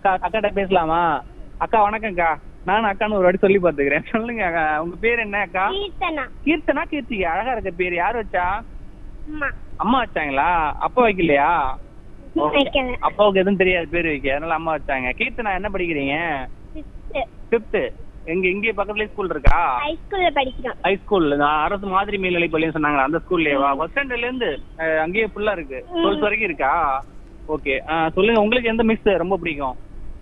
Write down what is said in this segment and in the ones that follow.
அக்கா அக்காட்ட பேசலாமா அக்கா வணக்கம்க்கா நானும் அக்கான்னு ஒரு வாட்டி சொல்லி பார்த்துக்கிறேன் சொல்லுங்க அக்கா உங்க பேர் என்ன அக்கா கீர்த்தனா கீர்த்தனா கீர்த்திகா அழகா இருக்க பேர் யார் வச்சா அம்மா அம்மா வச்சாங்களா அப்பா வைக்கலையா Okay. வைக்கல அப்பாவுக்கு எதுவும் தெரியாது பேர் வைக்க அதனால அம்மா வச்சாங்க கீர்த்தனா என்ன படிக்கிறீங்க ஃபிஃப்த்து எங்க இங்கே பக்கத்துலயே ஸ்கூல் இருக்கா ஹைஸ்கூல்ல படிக்கிறோம் ஹை ஸ்கூல் நான் அரசு மாதிரி மேல்நிலை பள்ளின்னு சொன்னாங்க அந்த ஸ்கூல்லயேவா பஸ் ஸ்டாண்ட்ல இருந்து அஹ், அங்கேயே ஃபுல்லா இருக்கு டுவெல்த் வரைக்கும் இருக்கா ஓகே சொல்லுங்க உங்களுக்கு எந்த மிஸ் ரொம்ப பிடிக்கும்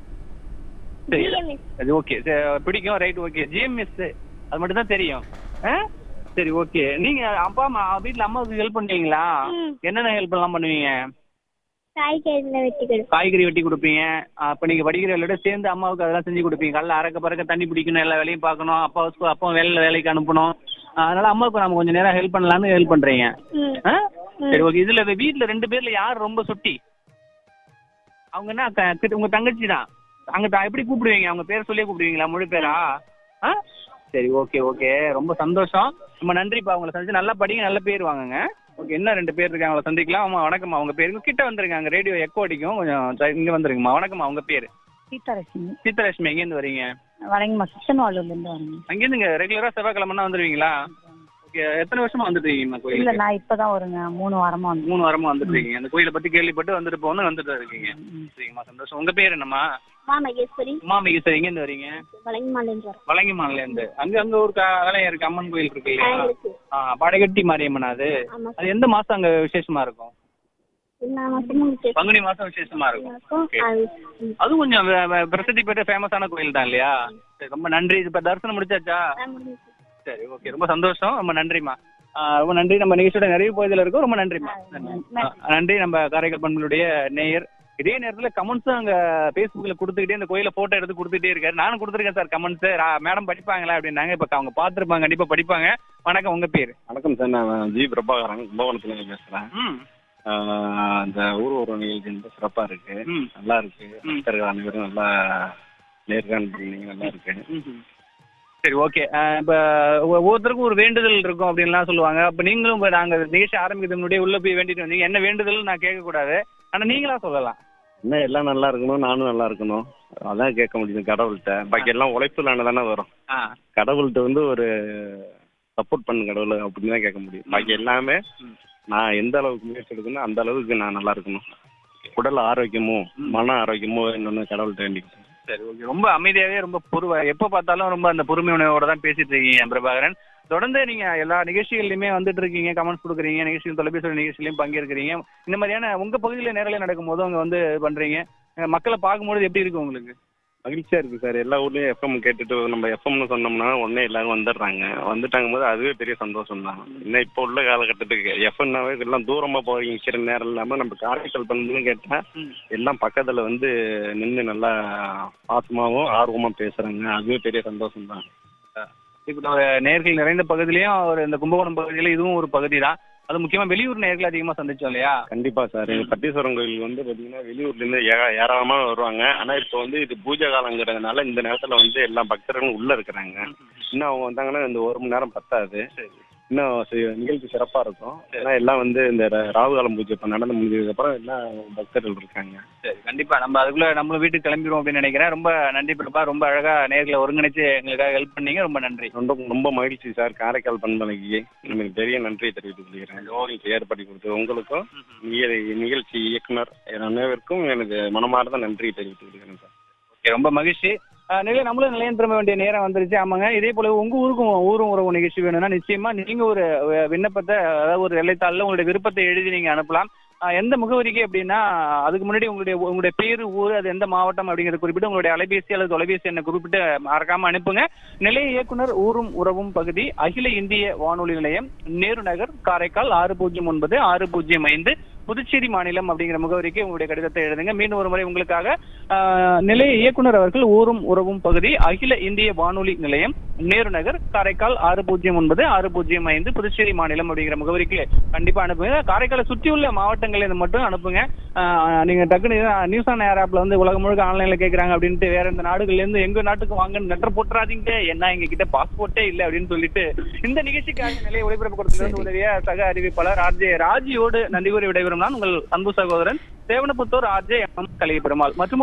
சரி GMS. அது ஓகே பிடிக்கும் ரைட் ஓகே ஜிஎம் மிஸ் அது மட்டும் தான் தெரியும் ஆ? சரி ஓகே நீங்க அப்பா அம்மா வீட்ல அம்மாவுக்கு ஹெல்ப் பண்ணுவீங்களா ம். என்னென்ன ஹெல்ப் எல்லாம் பண்ணுவீங்க காய்கறில வெட்டி கொடுப்போம் காய்கறி வெட்டி கொடுப்பீங்க அப்ப நீங்க படிக்கிற வேலையோட சேர்ந்து அம்மாவுக்கு அதெல்லாம் செஞ்சு கொடுப்பீங்க காலைல அறக்க பறக்க தண்ணி பிடிக்கணும் எல்லா வேலையும் பார்க்கணும் அப்பா ஸ்கூ- அப்பா வேலையில வேலைக்கு அனுப்பணும் அதனால அம்மாவுக்கு நம்ம கொஞ்சம் நேரம் ஹெல்ப் பண்ணலாம்னு ஹெல்ப் பண்றீங்க ம். ஆ? சரி ஓகே இதுல வீட்ல ரெண்டு பேர்ல யார் ரொம்ப சுட்டி அவங்க என்ன க- கிட்ட- உங்க தங்கச்சி தான் அங்க த- எப்படி கூப்பிடுவீங்க அவங்க பேர் சொல்லியே கூப்பிடுவீங்களா முழு பேரா ஆ? சரி ஓகே ஓகே ரொம்ப சந்தோஷம் ரொம்ப நன்றிப்பா உங்களை சந்திச்சு நல்லா படிங்க நல்ல பேர் வாங்குங்க ஓகே என்ன ரெண்டு பேர் இருக்காங்க அவங்கள சந்திக்கலாம் ஆமா வணக்கம்மா உங்க பேருக்கு கிட்ட வந்துருங்க அங்க ரேடியோ எக்கோ அடிக்கும் கொஞ்சம் ச- இங்க வந்துருங்கம்மா வணக்கம்மா உங்க பேரு சீதாலட்சுமி சீத்தலட்சுமி எங்கேருந்து வரீங்க வரேங்கம்மா கிருஷ்ணவாளூர்லேருந்து வரேங்க அங்கேருந்து இங்க ரெகுலரா செவ்வாய்க்கிழமைனா வந்துருவீங்களா ஓகே எத்தனை வருஷமா வந்துட்டு இருக்கீங்கம்மா இல்ல கோயிலுக்கு நான் இப்பதான் வருங்க மூணு வாரமா வந்து மூணு வாரமா வந்துட்டு இருக்கீங்க அந்த கோயிலை பத்தி கேள்விப்பட்டு வந்துட்டு போகணும் வந்துட்டு இருக்கீங்க சரிங்கம்மா சந்தோஷம் உங்க பேர் என்னம்மா அம்மா மகேஸ்வரி உமா மிகேஸ்வரி எங்க இருந்து வரீங்க வழங்கிமாலேருந்து வரோம் வலங்கிமான்ல இருந்து அங்க அங்க ஒரு க- ஆலயம் இருக்கு அம்மன் கோயில் இருக்கு இல்லையா இருக்கு. ஆ, படகட்டி மாரியம்மன் அது ஆமா அது எந்த மாசம் அங்க விசேஷமா இருக்கும் எல்லா மாசமும் விசேஷம் பங்குனி மாசம் விசேஷமா இருக்கும் இருக்கும். Okay. அது, ம். அதுவும் கொஞ்சம் வ- வ- பிரசித்தி பெற்ற ஃபேமஸான கோயில் தான் இல்லையா சரி, ரொம்ப நன்றி இப்ப தரிசனம் முடிச்சாச்சா ஆ, முடிஞ்சுச்சு. சரி ஓகே ரொம்ப சந்தோஷம் ரொம்ப நன்றிம்மா ஆ, ரொம்ப நன்றி நம்ம நிகழ்ச்சியோட நிறைய பகுதியில் இருக்கோம் ரொம்ப நன்றிம்மா நன்றி. ஆ, நன்றி நம்ம காரைக்கால் பண்புகளுடைய நேயர் இதே நேரத்துல கமெண்ட்ஸும் அங்க ஃபேஸ்புக்ல கொடுத்துக்கிட்டே இந்த கோயில போட்டோ எடுத்து கொடுத்துட்டே இருக்காரு நானும் கொடுத்துருக்கேன் சார் கமெண்ட்ஸ் மேடம் படிப்பாங்களா அப்படின்னாங்க இப்ப அவங்க பார்த்துருப்பாங்க கண்டிப்பா படிப்பாங்க வணக்கம் உங்க பேரு வணக்கம் சார் நான் ஜி பிரபாகரன் கும்பகோணத்துலேருந்து பேசுகிறேன் ம் இந்த ஊர் ஒரு நிகழ்ச்சி ரொம்ப சிறப்பாக இருக்கு ம் நல்லா இருக்கு ம். பக்தர்கள் அனைவரும் நல்லா நேர்காணல் பண்ணீங்க நல்லா இருக்கு ம்ஹும். சரி ஓகே இப்போ ஒவ்வொருத்தருக்கும் ஒரு வேண்டுதல் இருக்கும் அப்படின்லாம் சொல்லுவாங்க அப்போ நீங்களும் இப்போ நாங்கள் நிகழ்ச்சி ஆரம்பிக்கிறதுக்கு முன்னாடியே உள்ள போய் வேண்டிட்டு வந்தீங்க என்ன வேண்டுதல் நான் கேட்கக்கூடாது ஆனால் நீங்களா சொல்லலாம் என்ன எல்லாம் நல்லா இருக்கணும் நானும் நல்லா இருக்கணும் அதான் கேட்க முடியும் கடவுள்கிட்ட பாக்கி எல்லாம் உழைப்புலான தானே வரும் ஆ கடவுள்கிட்ட வந்து ஒரு சப்போர்ட் பண்ணு கடவுள் அப்படின்னு தான் கேட்க முடியும் பாக்கி எல்லாமே ம். நான் எந்த அளவுக்கு முயற்சி எடுக்கணும் அந்த அளவுக்கு நான் நல்லா இருக்கணும் உடல் ஆரோக்கியமும் மன ஆரோக்கியமும் என்னன்னு கடவுள்கிட்ட வேண்டிக்கிட்டேன் சரி ஓகே ரொம்ப அமைதியாவே ரொம்ப பொறுவா எப்போ பார்த்தாலும் ரொம்ப அந்த பொறுமை உணர்வோட தான் பேசிட்டு இருக்கீங்க பிரபாகரன் தொடர்ந்து நீங்க எல்லா நிகழ்ச்சிகள்லையுமே வந்துட்டு இருக்கீங்க கமெண்ட்ஸ் கொடுக்குறீங்க நிகழ்ச்சிகள் தொலைபேசி நிகழ்ச்சியிலையும் பங்கேற்கிறீங்க இந்த மாதிரியான உங்க பகுதியில் நேரில் நடக்கும் போது அங்க வந்து பண்றீங்க அஹ் மக்களை பார்க்கும்போது எப்படி இருக்கு உங்களுக்கு மகிழ்ச்சியா இருக்கு சார் எல்லா ஊர்லயும் எஃப்எம் கேட்டுட்டு நம்ம எஃப்எம்னு சொன்னோம்னா உடனே எல்லாரும் வந்துடுறாங்க வந்துட்டாங்க போது அதுவே பெரிய சந்தோஷம் தான் இன்னும் இப்போ உள்ள காலகட்டத்துக்கு எஃப்எம்னாவே எல்லாம் தூரமா போய் நிக்கிற நேரம் இல்லாம நம்ம காரைக்கால் பண்ணணும்னு கேட்டா எல்லாம் பக்கத்துல வந்து நின்று நல்லா பாசமாவும் ஆர்வமா பேசுறாங்க அதுவே பெரிய சந்தோஷம் தான் இப்போ ஒரு நேர்கள் நிறைந்த பகுதியிலையும் ஒரு இந்த கும்பகோணம் பகுதியில இதுவும் ஒரு பகுதி தான் அது முக்கியமா வெளியூர் நேர்கள் அதிகமா சந்திச்சோம் இல்லையா கண்டிப்பா சார் எங்க பட்டீஸ்வரம் கோயில் வந்து பாத்தீங்கன்னா வெளியூர்ல இருந்து ஏ- ஏராளமா வருவாங்க ஆனா இப்போ வந்து இது பூஜை காலங்கிறதுனால இந்த நேரத்துல வந்து எல்லா பக்தர்களும் உள்ள இருக்கிறாங்க இன்னும் அவங்க வந்தாங்கன்னா இந்த ஒரு மணி நேரம் பத்தாது இன்னும் சி- நிகழ்ச்சி சிறப்பா இருக்கும் ஏன்னா எல்லாம் வந்து இந்த ர- ராகுகாலம் பூஜை இப்போ நடந்து முடிஞ்சதுக்கு அப்புறம் எல்லாம் பக்தர்கள் இருக்காங்க சரி கண்டிப்பா நம்ம அதுக்குள்ள நம்ம வீட்டுக்கு கிளம்பிடுவோம் அப்படின்னு நினைக்கிறேன் ரொம்ப நன்றி பிரபா ரொம்ப அழகா நேர்களை ஒருங்கிணைச்சு எங்களுக்காக ஹெல்ப் பண்ணீங்க ரொம்ப நன்றி ரொம்ப ரொம்ப மகிழ்ச்சி சார் காரைக்கால் பண்பலைக்கு எனக்கு பெரிய நன்றியை தெரிவித்துக் கொள்கிறேன் உங்களுக்கு ஏற்படுத்தி கொடுத்து உங்களுக்கும் நிக- நிகழ்ச்சி இயக்குனர் அனைவருக்கும் எனக்கு மனமார்ந்த நன்றியை தெரிவித்துக் கொள்கிறேன் சார் ஓகே ரொம்ப மகிழ்ச்சி அஹ் நிலைய நம்மளும் நிலையம் திரும்ப வேண்டிய நேரம் வந்துருச்சு ஆமாங்க இதே போல உங்க ஊருக்கும் ஊரும் உறவு நிகழ்ச்சி வேணும்னா நிச்சயமா நீங்க ஒரு அஹ், விண்ணப்பத்தை அதாவது ஒரு வெள்ளைத்தாளில் உங்களுடைய விருப்பத்தை எழுதி நீங்க அனுப்பலாம் அஹ், எந்த முகவரிக்கு அப்படின்னா அதுக்கு முன்னாடி உங்களுடைய உங்களுடைய பேர் ஊர் அது எந்த மாவட்டம் அப்படிங்கறத குறிப்பிட்டு உங்களுடைய அலைபேசி அல்லது தொலைபேசி எண்ணை குறிப்பிட்டு மறக்காம அனுப்புங்க நிலைய இயக்குனர் ஊரும் உறவும் பகுதி அகில இந்திய வானொலி நிலையம் நேரு நகர் காரைக்கால் ஆறு பூஜ்ஜியம் ஒன்பது ஆறு பூஜ்ஜியம் ஐந்து புதுச்சேரி மாநிலம் அப்படிங்கிற முகவரிக்கு உங்களுடைய கடிதத்தை எழுதுங்க மீண்டும் ஒரு முறை உங்களுக்காக ஆஹ், நிலைய இயக்குனர் அவர்கள் ஊரும் உறவும் பகுதி அகில இந்திய வானொலி நிலையம் நேரு நகர் காரைக்கால் ஆறு பூஜ்ஜியம் ஒன்பது ஆறு பூஜ்ஜியம் ஐந்து புதுச்சேரி மாநிலம் அப்படிங்கிற முகவரிக்கு கண்டிப்பா அனுப்புங்க காரைக்காலை சுற்றியுள்ள மாவட்டங்களில் இருந்து மட்டும் அனுப்புங்க ஆஹ், நீங்க டக்குனு நியூஸ் ஆன் ஏர் ஆப்ல வந்து உலகம் முழுக்க ஆன்லைன்ல கேக்குறாங்க அப்படின்ட்டு வேற இந்த நாடுகள்ல இருந்து எங்க நாட்டுக்கு வாங்கன்னு லெட்டர் போட்டுறாதீங்க என்ன எங்க கிட்ட பாஸ்போர்ட்டே இல்லை அப்படின்னு சொல்லிட்டு இந்த நிகழ்ச்சிக்காக நிலைய ஒளிபரப்பு கொடுத்தது உதவிய சக அறிவிப்பாளர் ஆர்ஜே ராஜியோடு நன்றி கூறி விடைபெறும் நான் உங்கள் அன்பு சகோதரன் Sevanaputhur RJ M Kaliyaperumal மற்றும்